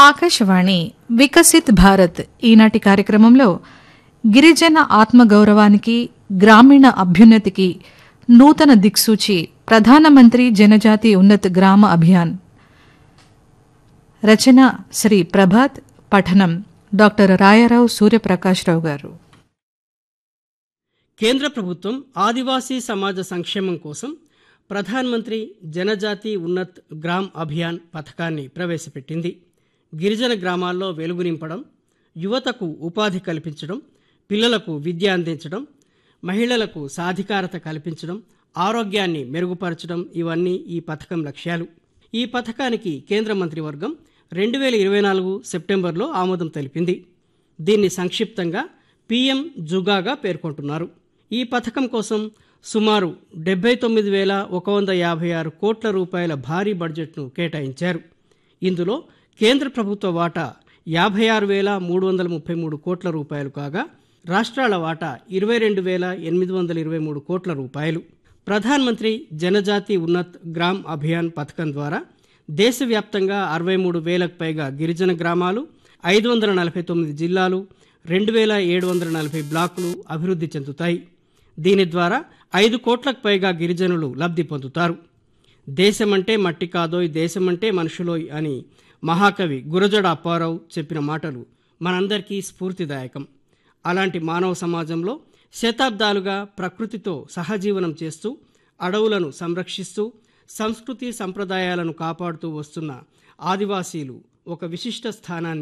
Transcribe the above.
ఆకాశవాణి వికసిత్ భారత్ ఈనాటి కార్యక్రమంలో గిరిజన ఆత్మగౌరవానికి గ్రామీణ అభ్యున్నతికి నూతన దిక్సూచి ప్రధానమంత్రి జనజాతి ఉన్నత్ గ్రామ అభియాన్ రచన శ్రీ ప్రభాత్ పఠనం డాక్టర్ రాయారావు సూర్యప్రకాశ్రావు గారు కేంద్ర ప్రభుత్వం ఆదివాసీ సమాజ సంక్షేమం కోసం ప్రధాన్ మంత్రి జనజాతి ఉన్నత్ గ్రామ్ అభియాన్ పథకాన్ని ప్రవేశపెట్టింది గిరిజన గ్రామాల్లో వెలుగు నింపడం యువతకు ఉపాధి కల్పించడం పిల్లలకు విద్య అందించడం మహిళలకు సాధికారత కల్పించడం ఆరోగ్యాన్ని మెరుగుపరచడం ఇవన్నీ ఈ పథకం లక్ష్యాలు ఈ పథకానికి కేంద్ర మంత్రివర్గం రెండు వేల ఇరవై నాలుగు సెప్టెంబర్లో ఆమోదం తెలిపింది దీన్ని సంక్షిప్తంగా పిఎం జుగాగా పేర్కొంటున్నారు ఈ పథకం కోసం సుమారు డెబ్బై తొమ్మిది వేల ఒక వంద యాభై ఆరు కోట్ల రూపాయల భారీ బడ్జెట్ను కేటాయించారు ఇందులో కేంద్ర ప్రభుత్వ వాటా యాభై ఆరు వేల మూడు వందల ముప్పై మూడు కోట్ల రూపాయలు కాగా రాష్ట్రాల వాటా ఇరవై రెండు వేల ఎనిమిది వందల ఇరవై మూడు కోట్ల రూపాయలు ప్రధాన్ మంత్రి జనజాతి ఉన్నత్ గ్రామ్ అభియాన్ పథకం ద్వారా దేశవ్యాప్తంగా అరవై మూడు వేలకు పైగా గిరిజన గ్రామాలు ఐదు వందల నలభై తొమ్మిది జిల్లాలు రెండు వేల ఏడు వందల నలభై బ్లాకులు అభివృద్ధి చెందుతాయి దీని ద్వారా ఐదు కోట్లకు పైగా గిరిజనులు లబ్ధి పొందుతారు దేశమంటే మట్టి కాదోయ్ దేశమంటే మనుషులోయ్ అని మహాకవి గురజడ అప్పారావు చెప్పిన మాటలు మనందరికీ స్ఫూర్తిదాయకం అలాంటి మానవ సమాజంలో శతాబ్దాలుగా ప్రకృతితో సహజీవనం చేస్తూ అడవులను సంరక్షిస్తూ సంస్కృతి సంప్రదాయాలను కాపాడుతూ వస్తున్న ఆదివాసీలు ఒక విశిష్ట స్థానాన్ని